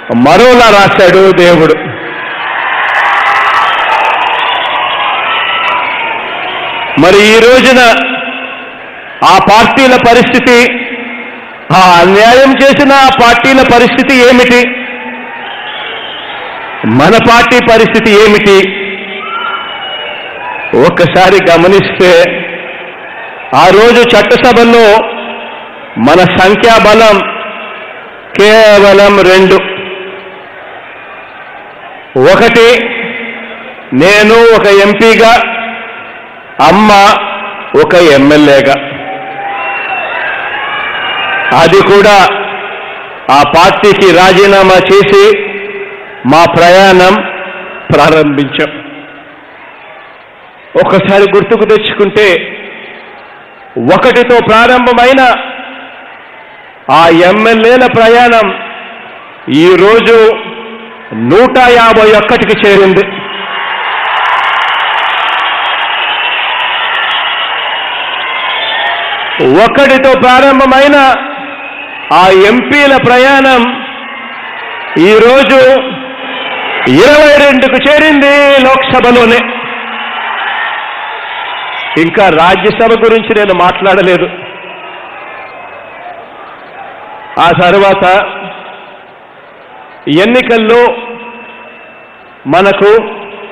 మరోలా రాశాడు దేవుడు మరి ఈ రోజున ఆ పార్టీల పరిస్థితి ఆ అన్యాయం చేసిన ఆ పార్టీల పరిస్థితి ఏమిటి మన పార్టీ పరిస్థితి ఏమిటి ఒక్కసారి గమనిస్తే ఆ రోజు చట్టసభలో మన సంఖ్యాబలం కేవలం రెండు ఒకటి నేను ఒక ఎంపీగా అమ్మ ఒక ఎమ్మెల్యేగా అది కూడా ఆ పార్టీకి రాజీనామా చేసి మా ప్రయాణం ప్రారంభించాం ఒకసారి గుర్తుకు తెచ్చుకుంటే ఒకటితో ప్రారంభమైన ఆ ఎమ్మెల్యేల ప్రయాణం ఈరోజు నూట యాభై ఒక్కటికి చేరింది ఒకటితో ప్రారంభమైన ఆ ఎంపీల ప్రయాణం ఈరోజు ఇరవై రెండుకు చేరింది లోక్సభలోనే ఇంకా రాజ్యసభ గురించి నేను మాట్లాడలేదు ఆ తర్వాత ఎన్నికల్లో మనకు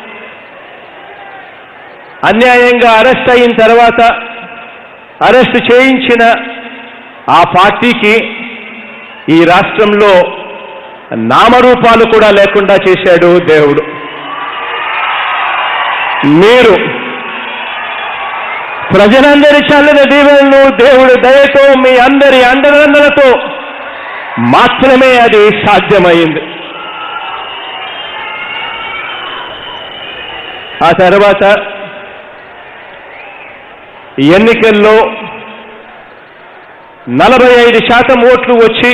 అన్యాయంగా అరెస్ట్ అయిన తర్వాత అరెస్ట్ చేయించిన ఆ పార్టీకి ఈ రాష్ట్రంలో నామరూపాలు కూడా లేకుండా చేశాడు దేవుడు మీరు ప్రజలందరి చల్లని దీవెనలు దేవుడి దయతో మీ అందరి అండదండలతో మాత్రమే అది సాధ్యమైంది ఆ తర్వాత ఎన్నికల్లో నలభై ఐదు శాతం ఓట్లు వచ్చి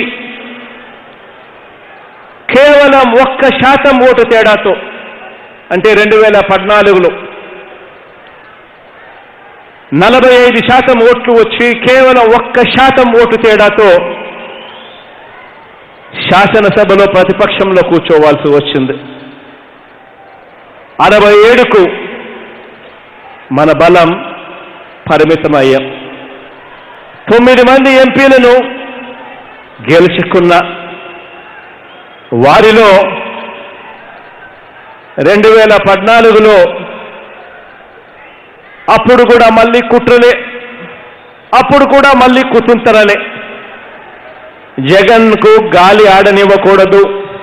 కేవలం ఒక్క శాతం ఓటు తేడాతో అంటే రెండు వేల పద్నాలుగులో నలభై ఐదు శాతం ఓట్లు వచ్చి కేవలం ఒక్క శాతం ఓటు తేడాతో శాసనసభలో ప్రతిపక్షంలో కూర్చోవాల్సి వచ్చింది అరవై ఏడుకు మన బలం పరిమితమయ్యాం తొమ్మిది మంది ఎంపీలను గెలుచుకున్న వారిలో రెండు వేల పద్నాలుగులో అప్పుడు కూడా మళ్ళీ కుట్రలే అప్పుడు కూడా మళ్ళీ కుతుంతరలే జగన్కు గాలి ఆడనివ్వకూడదు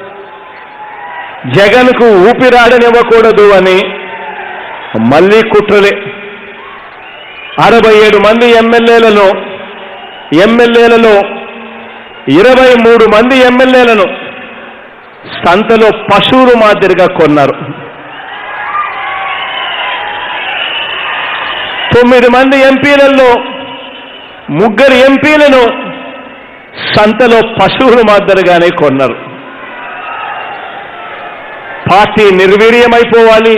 జగన్కు ఊపిరాడనివ్వకూడదు అని మళ్ళీ కుట్రలే అరవై ఏడు మంది ఎమ్మెల్యేలను ఎమ్మెల్యేలలో ఇరవై మూడు మంది ఎమ్మెల్యేలను సంతలో పశువులు మాదిరిగా కొన్నారు తొమ్మిది మంది ఎంపీలలో ముగ్గురు ఎంపీలను సంతలో పశువులు మాదిరిగానే కొన్నారు పార్టీ నిర్వీర్యమైపోవాలి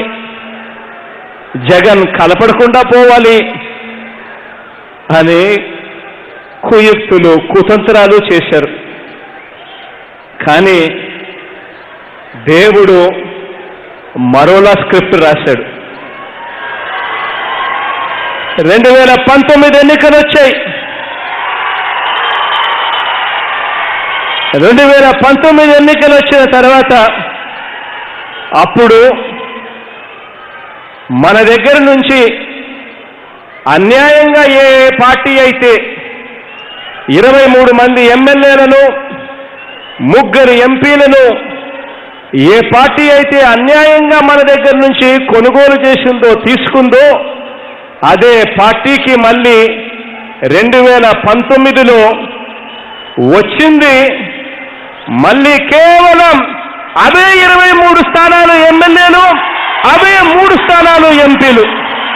జగన్ కలపడకుండా పోవాలి అని కుయుక్తులు కుతంత్రాలు చేశారు కానీ దేవుడు మరోలా స్క్రిప్ట్ రాశాడు రెండు వేల పంతొమ్మిది ఎన్నికలు వచ్చాయి రెండు వేల పంతొమ్మిది ఎన్నికలు వచ్చిన తర్వాత అప్పుడు మన దగ్గర నుంచి అన్యాయంగా ఏ పార్టీ అయితే ఇరవై మూడు మంది ఎమ్మెల్యేలను ముగ్గురు ఎంపీలను ఏ పార్టీ అయితే అన్యాయంగా మన దగ్గర నుంచి కొనుగోలు చేసిందో తీసుకుందో అదే పార్టీకి మళ్ళీ రెండు వేల పంతొమ్మిదిలో వచ్చింది మళ్ళీ కేవలం అవే ఇరవై మూడు స్థానాలు ఎమ్మెల్యేలు అవే మూడు స్థానాలు ఎంపీలు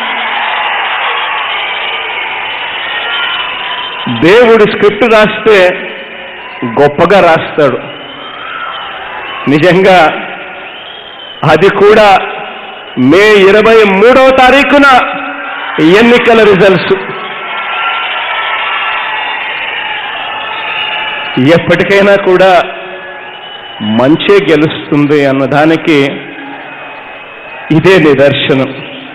దేవుడు స్క్రిప్ట్ రాస్తే గొప్పగా రాస్తాడు నిజంగా అది కూడా మే ఇరవై మూడవ తారీఖున ఎన్నికల రిజల్ట్స్ ఎప్పటికైనా కూడా మంచే గెలుస్తుంది అన్నదానికి ఇదే నిదర్శనం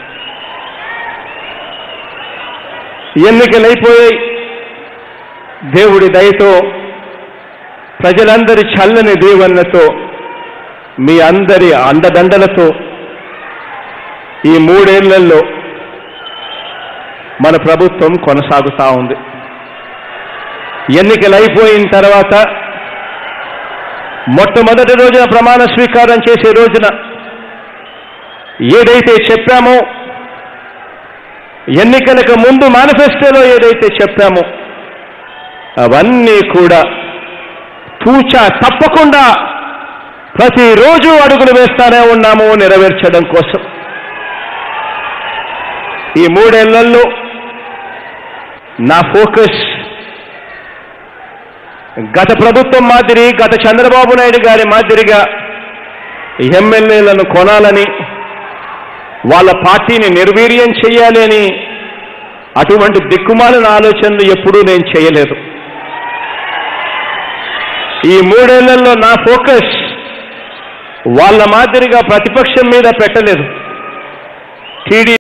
ఎన్నికలైపోయాయి దేవుడి దయతో ప్రజలందరి చల్లని దీవెనలతో మీ అందరి అండదండలతో ఈ మూడేళ్లలో మన ప్రభుత్వం కొనసాగుతా ఉంది ఎన్నికలు అయిపోయిన తర్వాత మొట్టమొదటి రోజున ప్రమాణ స్వీకారం చేసే రోజున ఏదైతే చెప్పామో ఎన్నికలకు ముందు మేనిఫెస్టోలో ఏదైతే చెప్పామో అవన్నీ కూడా తూచా తప్పకుండా ప్రతిరోజు అడుగులు వేస్తానే ఉన్నాము నెరవేర్చడం కోసం ఈ మూడేళ్లలో నా ఫోకస్ గత ప్రభుత్వం మాదిరి గత చంద్రబాబు నాయుడు గారి మాదిరిగా ఎమ్మెల్యేలను కొనాలని వాళ్ళ పార్టీని నిర్వీర్యం చేయాలి అని అటువంటి దిక్కుమాలిన ఆలోచనలు ఎప్పుడూ నేను చేయలేదు ఈ మూడేళ్లలో నా ఫోకస్ వాళ్ళ మాదిరిగా ప్రతిపక్షం మీద పెట్టలేదు టీడీ